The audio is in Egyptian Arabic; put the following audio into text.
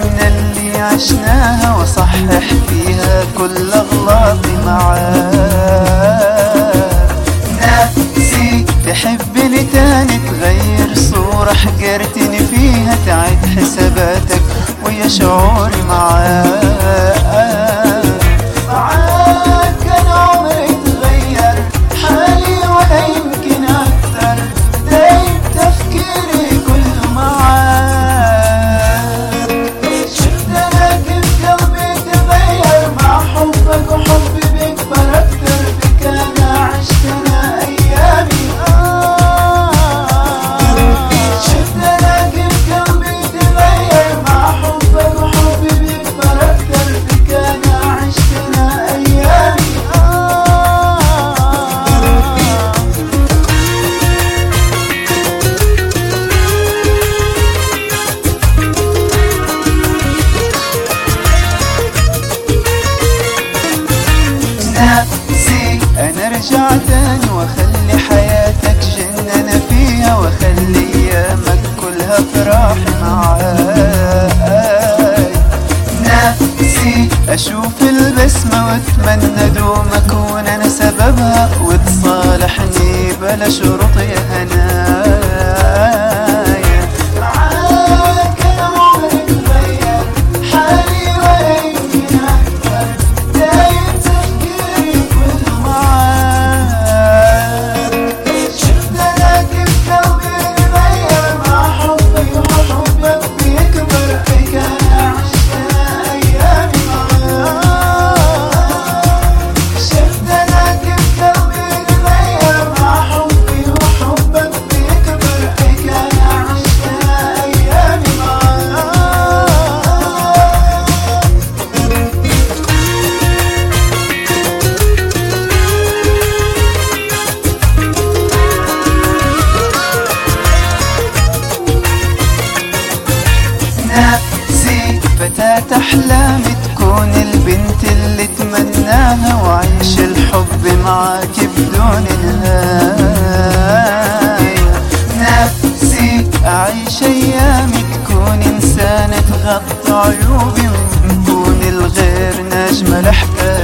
أيامنا اللي عشناها وصحح فيها كل أغلاطي معاك نفسي تحبني تاني تغير صورة حقرتني فيها تعد حساباتك ويا شعوري معاك معاك كان عمري تغير حالي ولا يمكن أكثر دايم تفكيري كله معاك شفت أنا كيف قلبي تغير مع حبك وحبي بيكبر أكثر بك أنا عشت أنا أيامي شفت أنا كيف قلبي تغير مع حبك وحبي بيكبر أكثر بك أنا عشت أنا أيامي نفسي انا ارجع تاني واخلي حياتك جنة انا فيها واخلي ايامك كلها فرح معاي نفسي اشوف البسمة واتمنى دوم اكون انا سببها وتصالحني بلا شروط يا هنايا معاك انا عمري تغير حالي ولا يمكن اكثر دايم تفكيري كله معاك شفت انا كيف قلبي تغير مع حبي وحبك بيكبر فيك انا عشت انا ايامي معاك شفت انا كيف قلبي تغير مع حبي وحبك بيكبر فيك انا عشت انا ايامي معاك نفسي فتاة أحلامي تكون البنت اللي تمناها وعيش الحب معاك بدون نهاية نفسي أعيش أيامي تكون إنسانة تغطي عيوبي ونكون الغير نجمة الحكاية